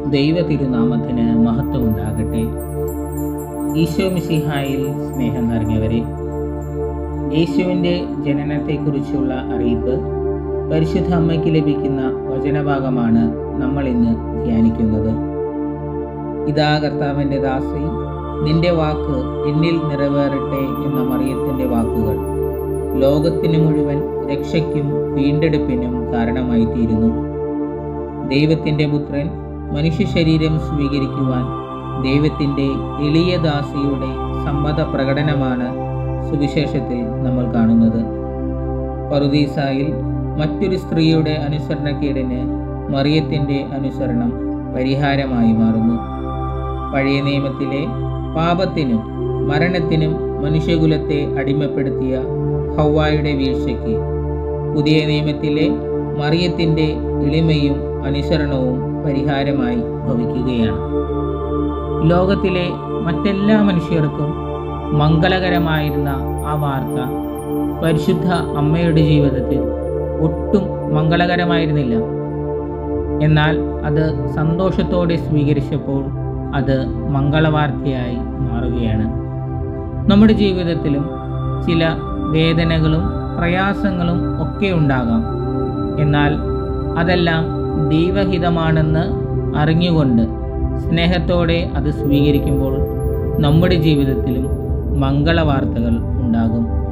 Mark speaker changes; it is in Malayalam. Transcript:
Speaker 1: ദൈവ തിരുനാമത്തിന് മഹത്വമുണ്ടാകട്ടെ ഈശോ മിശിഹായിൽ സ്നേഹം നിറഞ്ഞവരെ യേശുവിൻ്റെ ജനനത്തെക്കുറിച്ചുള്ള അറിയിപ്പ് പരിശുദ്ധ അമ്മയ്ക്ക് ലഭിക്കുന്ന വചനഭാഗമാണ് നമ്മൾ ഇന്ന് ധ്യാനിക്കുന്നത് ഇതാ കർത്താവിൻ്റെ ദാസി നിന്റെ വാക്ക് എന്നിൽ നിറവേറട്ടെ എന്ന മറിയത്തിൻ്റെ വാക്കുകൾ ലോകത്തിന് മുഴുവൻ രക്ഷയ്ക്കും വീണ്ടെടുപ്പിനും കാരണമായി തീരുന്നു ദൈവത്തിൻ്റെ പുത്രൻ മനുഷ്യ ശരീരം സ്വീകരിക്കുവാൻ ദൈവത്തിൻ്റെ എളിയ ദാസിയുടെ സമ്മത പ്രകടനമാണ് സുവിശേഷത്തിൽ നമ്മൾ കാണുന്നത് പറുദീസായിൽ മറ്റൊരു സ്ത്രീയുടെ അനുസരണക്കേടിന് മറിയത്തിൻ്റെ അനുസരണം പരിഹാരമായി മാറുന്നു പഴയ നിയമത്തിലെ പാപത്തിനും മരണത്തിനും മനുഷ്യകുലത്തെ അടിമപ്പെടുത്തിയ ഹൗവായുടെ വീഴ്ചയ്ക്ക് പുതിയ നിയമത്തിലെ മറിയത്തിൻ്റെ എളിമയും അനുസരണവും പരിഹാരമായി ഭവിക്കുകയാണ് ലോകത്തിലെ മറ്റെല്ലാ മനുഷ്യർക്കും മംഗളകരമായിരുന്ന ആ വാർത്ത പരിശുദ്ധ അമ്മയുടെ ജീവിതത്തിൽ ഒട്ടും മംഗളകരമായിരുന്നില്ല എന്നാൽ അത് സന്തോഷത്തോടെ സ്വീകരിച്ചപ്പോൾ അത് മംഗളവാർത്തയായി മാറുകയാണ് നമ്മുടെ ജീവിതത്തിലും ചില വേദനകളും പ്രയാസങ്ങളും ഒക്കെ ഉണ്ടാകാം എന്നാൽ അതെല്ലാം ദൈവഹിതമാണെന്ന് അറിഞ്ഞുകൊണ്ട് സ്നേഹത്തോടെ അത് സ്വീകരിക്കുമ്പോൾ നമ്മുടെ ജീവിതത്തിലും മംഗളവാർത്തകൾ ഉണ്ടാകും